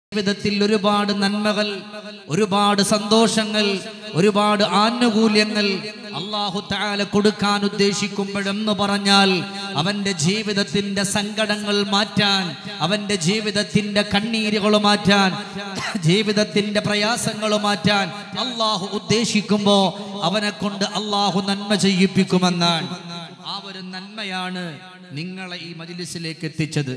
ജീവിതത്തിൽ ഒരുപാട് നന്മകൾ ഒരുപാട് സന്തോഷങ്ങൾ ഒരുപാട് ആനുകൂല്യങ്ങൾ അള്ളാഹു താല കൊടുക്കാൻ ഉദ്ദേശിക്കുമ്പോഴെന്ന് പറഞ്ഞാൽ അവന്റെ ജീവിതത്തിന്റെ സങ്കടങ്ങൾ മാറ്റാൻ അവന്റെ ജീവിതത്തിന്റെ കണ്ണീരുകൾ മാറ്റാൻ ജീവിതത്തിന്റെ പ്രയാസങ്ങൾ മാറ്റാൻ അള്ളാഹു ഉദ്ദേശിക്കുമ്പോ അവനെ കൊണ്ട് അള്ളാഹു നന്മ ചെയ്യിപ്പിക്കുമെന്നാണ് ആ ഒരു നന്മയാണ് നിങ്ങളെ ഈ മജിലിസിലേക്ക് എത്തിച്ചത്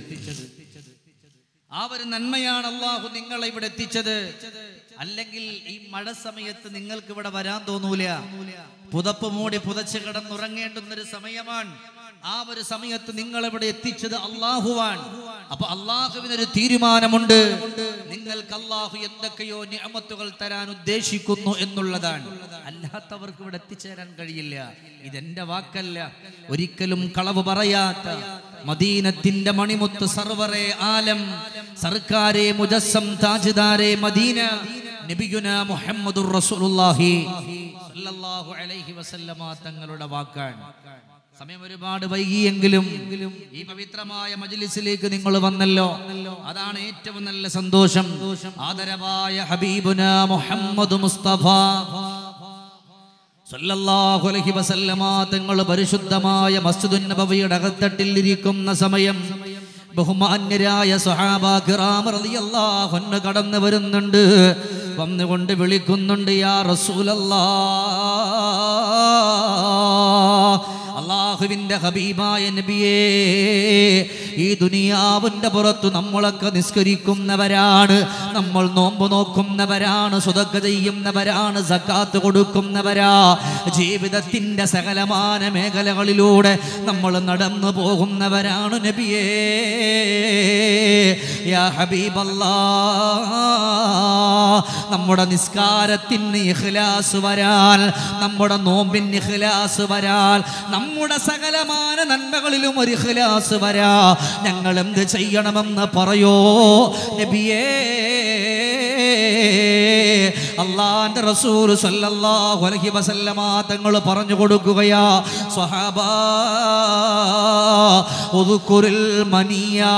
ആ ഒരു നന്മയാണ് അള്ളാഹു നിങ്ങളെ ഇവിടെ എത്തിച്ചത് അല്ലെങ്കിൽ ഈ മഴ സമയത്ത് നിങ്ങൾക്ക് ഇവിടെ വരാൻ തോന്നൂല പുതപ്പ് മൂടി പുതച്ച് കിടന്നുറങ്ങേണ്ടുന്ന ഒരു സമയമാണ് ആ ഒരു സമയത്ത് നിങ്ങൾ ഇവിടെ എത്തിച്ചത് അള്ളാഹുവാൻ അപ്പൊ അള്ളാഹുവിനൊരു തീരുമാനമുണ്ട് നിങ്ങൾക്ക് അള്ളാഹു എന്തൊക്കെയോ നിയമത്തുകൾ തരാൻ ഉദ്ദേശിക്കുന്നു എന്നുള്ളതാണ് അല്ലാത്തവർക്ക് ഇവിടെ എത്തിച്ചേരാൻ കഴിയില്ല ഇതെന്റെ വാക്കല്ല ഒരിക്കലും കളവ് പറയാത്ത മദീനത്തിന്റെ മണിമുത്ത് സർവറെ ആലം സർക്കാരെ മുജസ്സം താജ്ദാരെ മദീന നബിയുന മുഹമ്മദുർ റസൂലുള്ളാഹി സല്ലല്ലാഹു അലൈഹി വസല്ലമ തങ്ങളുടെ വാക്കാണ് സമയം ഒരുപാട് വൈകിയെങ്കിലും ഈ പവിത്രമായ മജ്ലിസിലേക്ക് നിങ്ങൾ വന്നല്ലോ അതാണ് ഏറ്റവും നല്ല സന്തോഷം ആദരവായ ഹബീബുന മുഹമ്മദ് മുസ്തഫ സല്ലല്ലാഹു അലൈഹി വസല്ലമ തങ്ങൾ പരിശുദ്ധമായ മസ്ജിദുൻ നബവിയുടെ അകത്തട്ടിൽ ഇരിക്കുന്ന സമയം ബഹുമാന്യരായ സഹാബ കിറാം റളിയല്ലാഹു അൻഹു കടന്നു വരുന്നുണ്ട് വന്നുകൊണ്ട് വിളിക്കുന്നുണ്ട് യാ റസൂലല്ലാ അള്ളാഹുവിന്റെ ഹബീബായ നബിയേ ഈ ദുനിയാവിന്റെ പുറത്തു നമ്മളൊക്കെ നിസ്കരിക്കുന്നവരാണ് നമ്മൾ നോമ്പ് നോക്കുന്നവരാണ് സുതക്ക ചെയ്യുന്നവരാണ് സക്കാത്ത് കൊടുക്കുന്നവരാ ജീവിതത്തിന്റെ സകലമാന മേഖലകളിലൂടെ നമ്മൾ നടന്നു പോകുന്നവരാണ് നബിയേ യാ ഹബീബല്ലാ നമ്മുടെ നിസ്കാരത്തിന് ഇഖ്ലാസ് വരാൻ നമ്മുടെ നോമ്പിന് ഇഖ്ലാസ് വരാൻ നമ്മുടെ സകലമാന നന്മകളിലും ഒരു ഇഖ്ലാസ് വരാ ഞങ്ങൾ എന്ത് ചെയ്യണമെന്ന് പറയോ നബിയേ അള്ളാന്റെ റസൂൽ സല്ലല്ലാഹു അലൈഹി വസല്ലമ തങ്ങൾ പറഞ്ഞു കൊടുക്കുകയാ സ്വഹാബാ ഉദ്കുറിൽ മനിയാ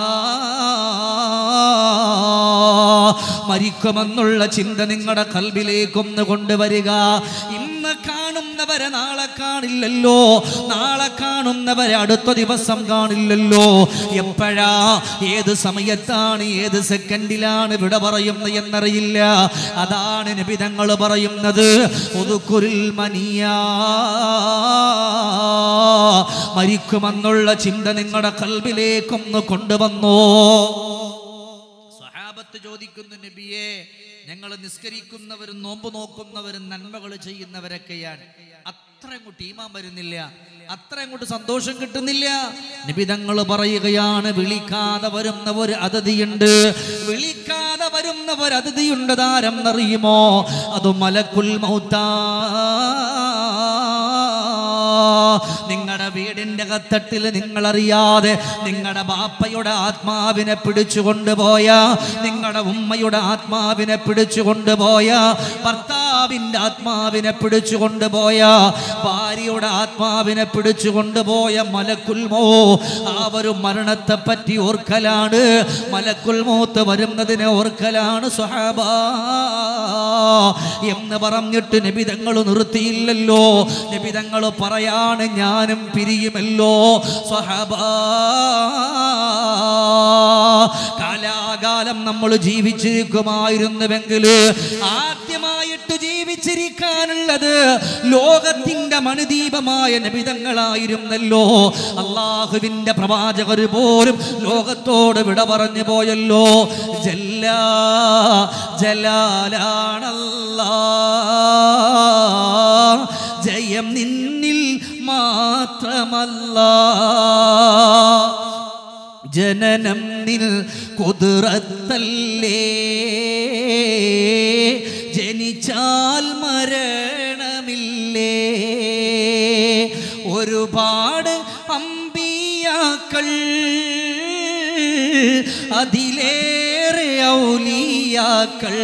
മരിക്കുമെന്നുള്ള ചിന്ത നിങ്ങളുടെ കൽബിലേക്കൊന്ന് കൊണ്ടുവരിക ഇന്ന് കാണുന്നവരെ നാളെ കാണില്ലല്ലോ നാളെ കാണുന്നവരെ അടുത്ത ദിവസം കാണില്ലല്ലോ എപ്പോഴാ ഏത് സമയത്താണ് ഏത് സെക്കൻഡിലാണ് വിട പറയുന്നത് എന്നറിയില്ല അതാണ് നിബിതങ്ങൾ പറയുന്നത് ഒതുക്കുരിൽ മനിയാ മരിക്കുമെന്നുള്ള ചിന്ത നിങ്ങളുടെ കൽബിലേക്കൊന്ന് കൊണ്ടുവന്നോ സ്വഹാബത്ത് ചോദിക്കുന്നു നബിയെ ഞങ്ങൾ നിസ്കരിക്കുന്നവരും നോമ്പ് നോക്കുന്നവരും നന്മകൾ ചെയ്യുന്നവരൊക്കെയാണ് അത്ര അങ്ങോട്ട് ഈമാൻ വരുന്നില്ല അത്ര അങ്ങോട്ട് സന്തോഷം കിട്ടുന്നില്ല നിബിതങ്ങൾ പറയുകയാണ് വിളിക്കാതെ വരുന്ന ഒരു അതിഥിയുണ്ട് വിളിക്കാതെ വരുന്ന ഒരു അതിഥിയുണ്ട് താരം എന്നറിയുമോ അത് മലക്കുൽ മൗത്താ നിങ്ങളുടെ വീടിന്റെ കത്തട്ടിൽ നിങ്ങൾ അറിയാതെ നിങ്ങളുടെ ബാപ്പയുടെ ആത്മാവിനെ പിടിച്ചു കൊണ്ടുപോയ നിങ്ങളുടെ ഉമ്മയുടെ ആത്മാവിനെ പിടിച്ചു കൊണ്ടുപോയ ഭർത്താവിന്റെ ആത്മാവിനെ പിടിച്ചു കൊണ്ടുപോയ ഭാര്യയുടെ ആത്മാവിനെ പിടിച്ചു കൊണ്ടുപോയ മലക്കുൽമോ ആ ഒരു മരണത്തെ പറ്റി ഓർക്കലാണ് മലക്കുൽമോത്ത് വരുന്നതിനെ ഓർക്കലാണ് സ്വഹാബ എന്ന് പറഞ്ഞിട്ട് നബിതങ്ങൾ നിർത്തിയില്ലല്ലോ നബിതങ്ങൾ പറയാണ് ഞാനും പിരിയുമല്ലോ സ്വഹബ കാലാകാലം നമ്മൾ ജീവിച്ചിരിക്കുമായിരുന്നുവെങ്കിൽ ആദ്യമായിട്ട് ജീവിച്ചിരിക്കാനുള്ളത് ലോകത്തിന്റെ മണിദീപമായ നബിതങ്ങളായിരുന്നല്ലോ അള്ളാഹുവിന്റെ പ്രവാചകർ പോലും ലോകത്തോട് വിട പറഞ്ഞു പോയല്ലോ ജല്ല ജലാലാണല്ലാ ജയം നിന്നിൽ മാത്രമല്ല ജനനം നിൽ കുതിരത്തല്ലേ ജനിച്ചാൽ മരണമില്ലേ ഒരുപാട് അമ്പിയാക്കൾ അതിലേറെ ഔലിയാക്കൾ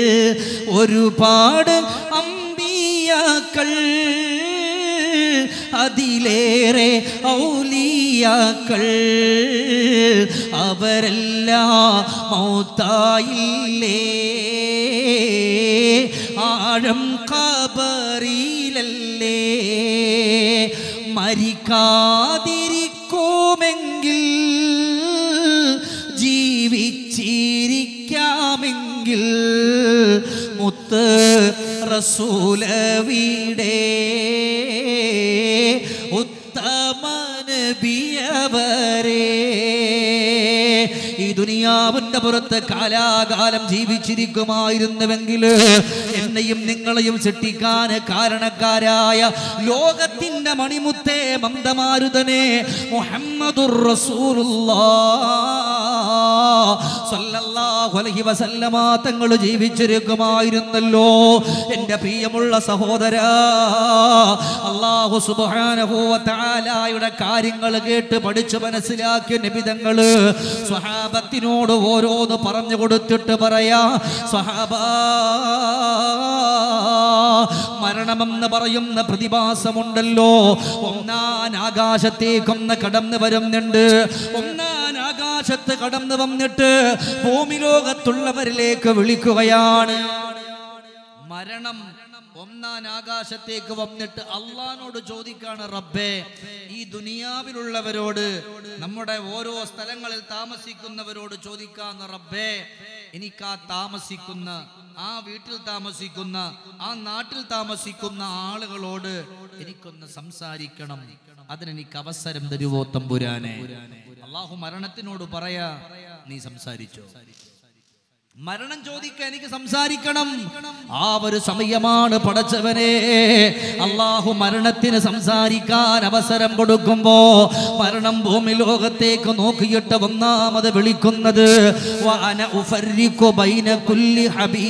ഒരുപാട് അമ്പിയാക്കൾ അതിലേറെ ഔലിയാക്കൾ അവരെല്ലാം മൗത്തായില്ലേ ആഴം കബറിയിലല്ലേ മരിക്കാതിരിക്കുമെങ്കിൽ ജീവിച്ചിരിക്കാമെങ്കിൽ മുത്ത് റസൂലവിടെ ഉത്തമ നബിയവരെ ഈ ദുനിയാവിന്റെ പുറത്ത് കാലാകാലം ജീവിച്ചിരിക്കുമായിരുന്നുവെങ്കിൽ എന്നെയും നിങ്ങളെയും സൃഷ്ടിക്കാൻ കാരണക്കാരായ ലോകത്തിന്റെ മണിമുത്തേ മന്ദമാരുതനെ മുഹമ്മദുർ വസല്ലമ തങ്ങൾ ജീവിച്ചിരിക്കുമായിരുന്നല്ലോ എൻ്റെ പ്രിയമുള്ള സഹോദര അള്ളാഹു സുബാനഹുവത്താലായുടെ കാര്യങ്ങൾ കേട്ട് പഠിച്ചു മനസ്സിലാക്കിയ നിബിതങ്ങള് സ്വഹാബത്തിനോട് ഓരോന്ന് പറഞ്ഞു കൊടുത്തിട്ട് പറയാ സ്വഹാബ മരണമെന്ന് പറയുന്ന പ്രതിഭാസമുണ്ടല്ലോ ഒന്നാൻ ആകാശത്തേക്കൊന്ന് കടന്നു വരുന്നുണ്ട് ഒന്നാൻ ആകാശത്ത് കടന്നു വന്നിട്ട് ഭൂമി ലോകത്തുള്ളവരിലേക്ക് വിളിക്കുകയാണ് മരണം ഒന്നാം ആകാശത്തേക്ക് വന്നിട്ട് അള്ളഹാനോട് ചോദിക്കാണ് റബ്ബേ ഈ ദുനിയാവിലുള്ളവരോട് നമ്മുടെ ഓരോ സ്ഥലങ്ങളിൽ താമസിക്കുന്നവരോട് ചോദിക്കാന്ന് റബ്ബേ എനിക്ക് ആ താമസിക്കുന്ന ആ വീട്ടിൽ താമസിക്കുന്ന ആ നാട്ടിൽ താമസിക്കുന്ന ആളുകളോട് എനിക്കൊന്ന് സംസാരിക്കണം അതിനെനിക്ക് അവസരം തരുവോ തമ്പുരാനെ അള്ളാഹു മരണത്തിനോട് പറയാ നീ സംസാരിച്ചോ മരണം ചോദിക്കാൻ എനിക്ക് സംസാരിക്കണം ആ ഒരു സമയമാണ് പടച്ചവനെ അള്ളാഹു മരണത്തിന് സംസാരിക്കാൻ അവസരം കൊടുക്കുമ്പോ മരണം ഭൂമി ലോകത്തേക്ക് നോക്കിയിട്ട് ഒന്നാമത് വിളിക്കുന്നത് വഅന ഉഫർരിഖു ബൈന കുല്ലി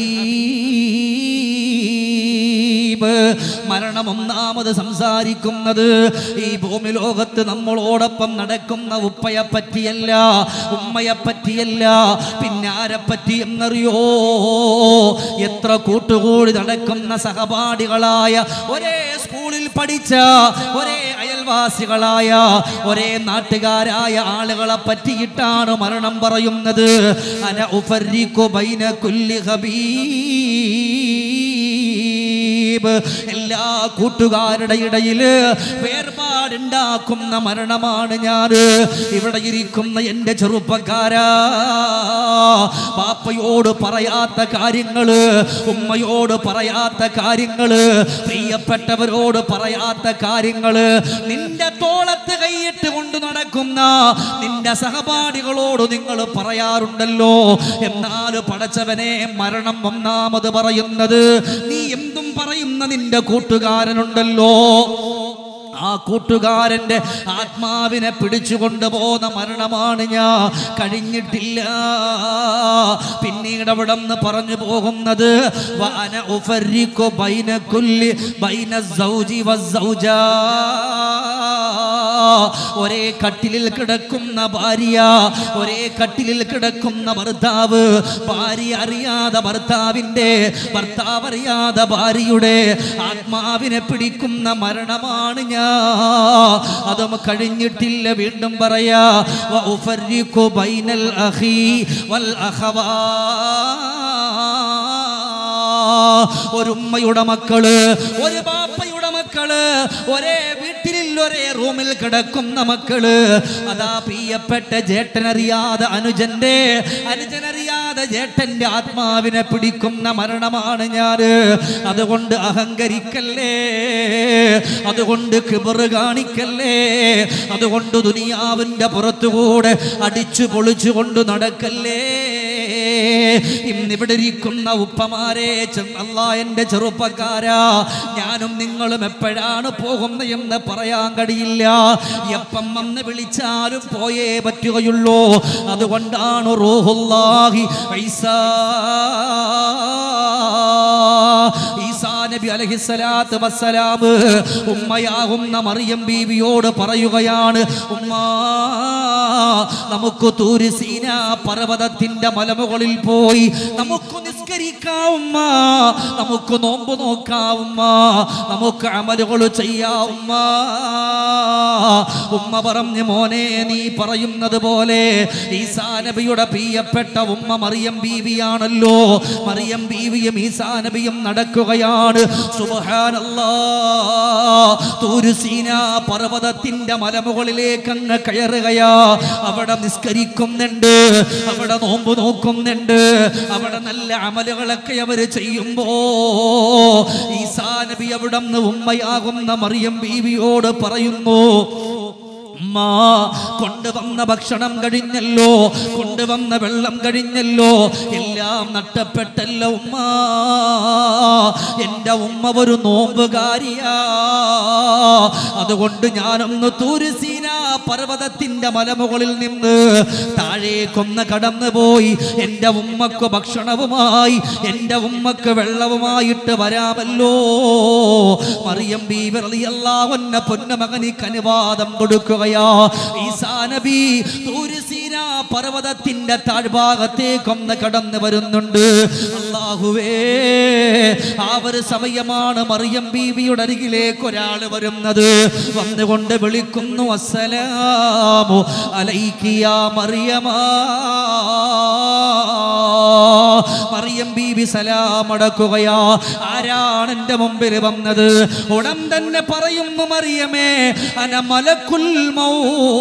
ഹബീബ് മരണം ഒന്നാമത് സംസാരിക്കുന്നത് ഈ ഭൂമി ലോകത്ത് നമ്മളോടൊപ്പം നടക്കുന്ന ഉപ്പയെ പറ്റിയല്ല ഉമ്മയെ പറ്റിയല്ല പിന്നെ ആരെ പറ്റി എന്നറിയോ എത്ര കൂട്ടുകൂടി നടക്കുന്ന സഹപാഠികളായ ഒരേ സ്കൂളിൽ പഠിച്ച ഒരേ അയൽവാസികളായ ഒരേ നാട്ടുകാരായ ആളുകളെ പറ്റിയിട്ടാണ് മരണം പറയുന്നത് അന ഉഫർരിഖു ബൈന കുല്ലി ഹബീബ് എല്ലാ കൂട്ടുകാരുടെ ഇടയിൽ വേർപാടുണ്ടാക്കുന്ന മരണമാണ് ഞാൻ ഇവിടെ ഇരിക്കുന്ന എൻ്റെ ചെറുപ്പക്കാരാ പാപ്പയോട് പറയാത്ത കാര്യങ്ങള് ഉമ്മയോട് പറയാത്ത കാര്യങ്ങള് പ്രിയപ്പെട്ടവരോട് പറയാത്ത കാര്യങ്ങള് നിന്റെ തോളത്ത് കൈയിട്ട് കൊണ്ട് നടക്കുന്ന നിന്റെ സഹപാഠികളോട് നിങ്ങൾ പറയാറുണ്ടല്ലോ എന്നാൽ പടച്ചവനെ മരണം ഒന്നാമത് പറയുന്നത് നീ എന്തും പറയുന്ന നിന്റെ കൂട്ടുകാരനുണ്ടല്ലോ ആ കൂട്ടുകാരന്റെ ആത്മാവിനെ പിടിച്ചു പോകുന്ന മരണമാണ് ഞാൻ കഴിഞ്ഞിട്ടില്ല പിന്നീട് അവിടെ നിന്ന് പറഞ്ഞു പോകുന്നത് വഅന ഉഫർരിഖു ബൈന കുല്ലി ബൈന സൗജി വസ്സൗജാ ഒരേ കട്ടിലിൽ കിടക്കുന്ന ഭാര്യ ഒരേ കട്ടിലിൽ കിടക്കുന്ന ഭർത്താവ് ഭാര്യ അറിയാതെ ഭർത്താവിൻ്റെ ഭർത്താവ് അറിയാതെ ഭാര്യയുടെ ആത്മാവിനെ പിടിക്കുന്ന മരണമാണ് ഞാൻ അതും കഴിഞ്ഞിട്ടില്ല വീണ്ടും പറയാ വ ഉഫർരിഖു ബൈനൽ അഖി വൽ അഖവാ ഒരു ഉമ്മയുടെ മക്കള് ഒരു ബാപ്പയുടെ മക്കള് ഒരേ വീട്ടിലിൽ ഒരേ റൂമിൽ കിടക്കുന്ന മക്കള് അതാ പ്രിയപ്പെട്ട ജേട്ടനറിയാതെ അനുജന്റെ അനുജനറിയാതെ ജേട്ടന്റെ ആത്മാവിനെ പിടിക്കുന്ന മരണമാണ് ഞാന് അതുകൊണ്ട് അഹങ്കരിക്കല്ലേ അതുകൊണ്ട് കിബറ് കാണിക്കല്ലേ അതുകൊണ്ട് ദുനിയാവിന്റെ പുറത്തുകൂടെ അടിച്ചു പൊളിച്ചു കൊണ്ട് നടക്കല്ലേ ഇന്നിവിടെ ഇരിക്കുന്ന ഉപ്പമാരെ അല്ല എൻ്റെ ചെറുപ്പക്കാരാ ഞാനും നിങ്ങളും എപ്പോഴാണ് പോകുന്നത് എന്ന് പറയാൻ കഴിയില്ല എപ്പം വന്ന് വിളിച്ചാലും പോയേ പറ്റുകയുള്ളൂ അതുകൊണ്ടാണ് റൂഹുല്ലാഹി ഈസാ ഈസാ നബി അലഹിസ്സലാത്ത് വസ്സലാം ഉമ്മയാകുന്ന മറിയം ബീവിയോട് പറയുകയാണ് ഉമ്മാ നമുക്ക് തൂരിസീന പർവ്വതത്തിന്റെ മലമുകളിൽ പോയി നമുക്ക് നിസ്കരിക്കാവുമ്മ നമുക്ക് നോമ്പ് നോക്കാവുമ്മ നമുക്ക് അമലുകൾ ചെയ്യാവുമ്മ ഉമ്മ പറഞ്ഞു മോനെ നീ പറയുന്നത് പോലെ ഈസാ നബിയുടെ പ്രിയപ്പെട്ട ഉമ്മ മറിയം ബീവിയാണല്ലോ മറിയം ബീവിയും ഈസാ നബിയും നടക്കുകയാണ് സുബ്ഹാനല്ലാ തൂരുസീന പർവ്വതത്തിന്റെ മലമുകളിലേക്ക് അങ്ങ് കയറുകയാ അവിടെ നിസ്കരിക്കുന്നുണ്ട് അവിടെ നോമ്പ് നോക്കുന്നുണ്ട് അവിടെ നല്ല അമലുകളൊക്കെ അവര് ചെയ്യുമ്പോ ഈസാ നബി അവിടെ നിന്ന് ഉമ്മയാകുന്ന മറിയം ബീവിയോട് പറയുന്നു ഉമ്മ കൊണ്ടുവന്ന ഭക്ഷണം കഴിഞ്ഞല്ലോ കൊണ്ടുവന്ന വെള്ളം കഴിഞ്ഞല്ലോ എല്ലാം നഷ്ടപ്പെട്ടല്ലോ ഉമ്മ എൻ്റെ ഉമ്മ ഒരു നോമ്പുകാരിയാ അതുകൊണ്ട് ഞാനൊന്ന് തൂരുസീന പർവ്വതത്തിന്റെ മലമുകളിൽ നിന്ന് താഴേക്കൊന്ന് കടന്നു പോയി എൻ്റെ ഉമ്മക്ക് ഭക്ഷണവുമായി എൻ്റെ ഉമ്മക്ക് വെള്ളവുമായിട്ട് വരാമല്ലോ മറിയം ബീവി റളിയല്ലാഹു അൻഹ പൊന്നമകനിക്ക് അനുവാദം കൊടുക്കുകയാ ഈസാ നബി തൂരുസീന പർവ്വതത്തിന്റെ താഴ്ഭാഗത്തേക്കൊന്ന് കടന്നു വരുന്നുണ്ട് അള്ളാഹുവേ ആ ഒരു സമയമാണ് മറിയം ബീവിയുടെ അരികിലേക്ക് ഒരാൾ വരുന്നത് വന്നുകൊണ്ട് വിളിക്കുന്നു അസ്സലാമു അലൈക്കിയ മറിയമാ മറിയം ബീവി സലാമടക്കുകയാ ആരാണ് എൻ്റെ മുമ്പിൽ വന്നത് ഉടൻ തന്നെ പറയുന്നു മറിയമേ അന മലക്കുൽ മൗ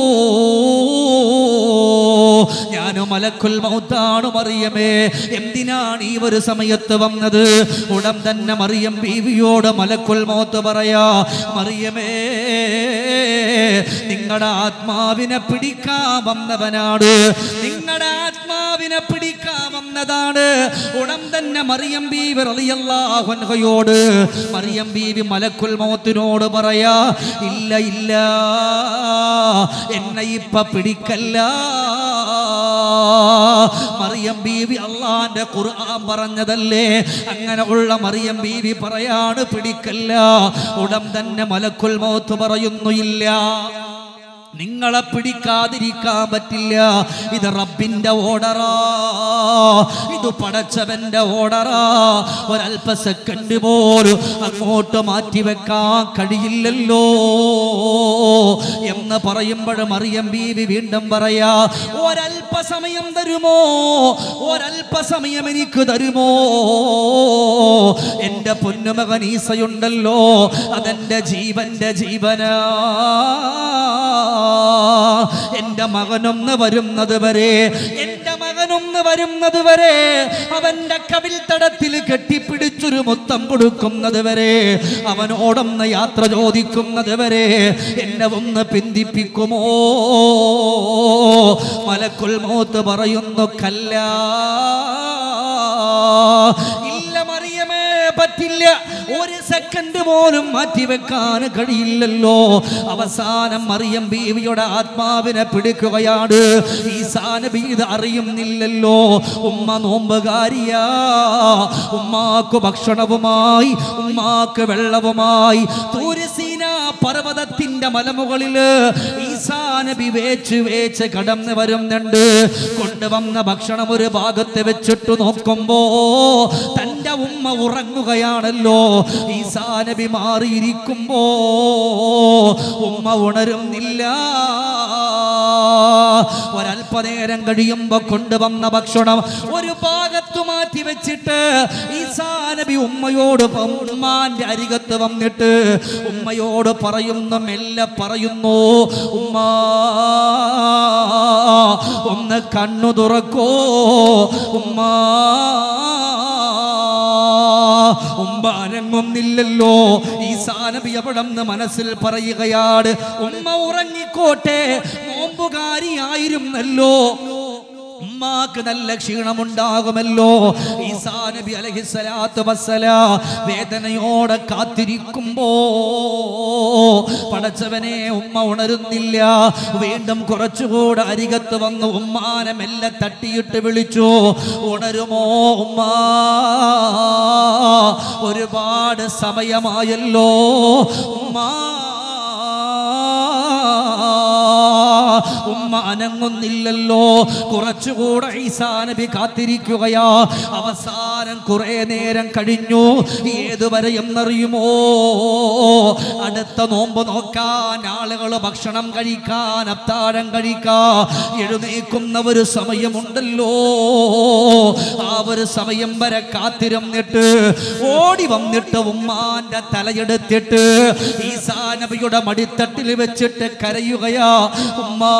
ഞാനു മലക്കുൽ മൗത്താണ് മറിയമേ എന്തിനാണ് ഈ ഒരു സമയത്ത് വന്നത് ഉടൻ തന്നെ മറിയം ബീവിയോട് മലക്കുൽ മൗത്ത് പറയാ മറിയമേ നിങ്ങളുടെ ആത്മാവിനെ പിടിക്കാൻ വന്നവനാണ് നിങ്ങളുടെ ആത്മാവിനെ പിടിക്കാൻ വന്നതാണ് ഉടൻ തന്നെ മറിയം ബീവി റളിയല്ലാഹു അൻഹയോട് മറിയം ബീവി മലക്കുൽ മൗത്തിനോട് പറയാ ഇല്ല ഇല്ല എന്നെ ഇപ്പ പിടിക്കല്ല മറിയം ബീവി അള്ളാന്റെ ഖുർആൻ പറഞ്ഞതല്ലേ അങ്ങനെ ഉള്ള മറിയം ബീവി പറയാണ് പിടിക്കല്ല ഉടൻ തന്നെ മലക്കുൽ മൗത്ത് പറയുന്നു ഇല്ല നിങ്ങളെ പിടിക്കാതിരിക്കാൻ പറ്റില്ല ഇത് റബ്ബിന്റെ ഓർഡറാ ഇത് പടച്ചവന്റെ ഓർഡറാ ഒരല്പ സെക്കൻഡ് പോലും അങ്ങോട്ട് മാറ്റി വെക്കാൻ കഴിയില്ലല്ലോ എന്ന് പറയുമ്പോൾ മറിയം ബീവി വീണ്ടും പറയാ ഒരല്പ സമയം തരുമോ ഒരല്പ സമയം എനിക്ക് തരുമോ എന്റെ പൊന്നുമകൻ ഈസയുണ്ടല്ലോ അതെന്റെ ജീവന്റെ ജീവനാ എന്റെ മകനൊന്ന് വരുന്നത് വരെ എന്റെ മകനൊന്ന് വരുന്നത് വരെ അവന്റെ കവിൽ തടത്തിൽ കെട്ടിപ്പിടിച്ചൊരു മുത്തം കൊടുക്കുന്നത് വരെ അവനോടൊന്ന് യാത്ര ചോദിക്കുന്നത് വരെ എന്നെ ഒന്ന് പിന്തിപ്പിക്കുമോ മലക്കുൽ മോത്ത് പറയുന്നു കല്ല ഇല്ല മറിയമേ പറ്റില്ല ഒരു സെക്കൻഡ് പോലും മാറ്റിവെക്കാൻ കഴിയില്ലല്ലോ അവസാനം മറിയം ബീവിയുടെ ആത്മാവിനെ പിടിക്കുകയാണ് ഈ സാനബി ഇത് അറിയുന്നില്ലല്ലോ ഉമ്മ നോമ്പുകാരിയാ ഉമ്മാക്ക് ഭക്ഷണവുമായി ഉമ്മാക്ക് വെള്ളവുമായി തൂരസീന പർവ്വതത്തിന്റെ മലമുകളില് ഈസാ നബി വേച്ച് വേച്ച് കടന്നു വരുന്നുണ്ട് കൊണ്ടുവന്ന ഭക്ഷണം ഒരു ഭാഗത്ത് വെച്ചിട്ട് നോക്കുമ്പോ തന്റെ ഉമ്മ ഉറങ്ങുകയാണല്ലോ ഈസാ നബി മാറിയിരിക്കുമ്പോ ഉമ്മ ഉണരുന്നില്ല ഒരല്പനേരം കഴിയുമ്പോ കൊണ്ടുവന്ന ഭക്ഷണം ഒരു ഭാഗത്ത് മാറ്റി വെച്ചിട്ട് ഈസാ നബി ഉമ്മയോട് പ- ഉമ്മാന്റെ അരികത്ത് വന്നിട്ട് ഉമ്മയോട് പറയുന്നു മെല്ലെ പറയുന്നു ഉമ്മ ഒന്ന് കണ്ണു തുറക്കോ ഉമ്മ ഉമ്മ അനങ്ങുന്നില്ലല്ലോ ഈ സാനബി അവിടെ നിന്ന് മനസ്സിൽ പറയുകയാണ് ഉമ്മ ഉറങ്ങിക്കോട്ടെ നോമ്പുകാരിയായിരുന്നല്ലോ ഉമ്മാക്ക് നല്ല ക്ഷീണമുണ്ടാകുമല്ലോ ഈസാ നബി അലഹിസ്സലാത്തു വസ്സലാ വേദനയോടെ കാത്തിരിക്കുമ്പോ പടച്ചവനെ ഉമ്മ ഉണരുന്നില്ല വീണ്ടും കുറച്ചുകൂടെ അരികത്ത് വന്ന് ഉമ്മാനെ മെല്ലെ തട്ടിയിട്ട് വിളിച്ചു ഉണരുമോ ഉമ്മ ഒരുപാട് സമയമായല്ലോ ഉമ്മ ഉമ്മ അനങ്ങുന്നില്ലല്ലോ കുറച്ചുകൂടെ ഈസാ നബി കാത്തിരിക്കുകയാ അവസാനം കുറെ നേരം കഴിഞ്ഞു ഏതുവരെ എന്നറിയുമോ അടുത്ത നോമ്പ് നോക്കാൻ ആളുകൾ ഭക്ഷണം കഴിക്കാൻ അത്താഴം കഴിക്കാ എഴുന്നേക്കുന്ന ഒരു സമയമുണ്ടല്ലോ ആ ഒരു സമയം വരെ കാത്തിരുന്നിട്ട് ഓടി വന്നിട്ട് ഉമ്മാന്റെ തലയെടുത്തിട്ട് ഈസാ നബിയുടെ മടിത്തട്ടിൽ വെച്ചിട്ട് കരയുകയാ ഉമ്മാ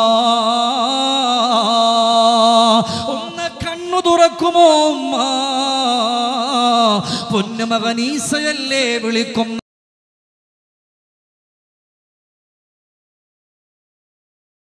ഒന്ന് കണ്ണു തുറക്കുമോ ഉമ്മ പൊന്നുമകൻ ഈസയല്ലേ വിളിക്കും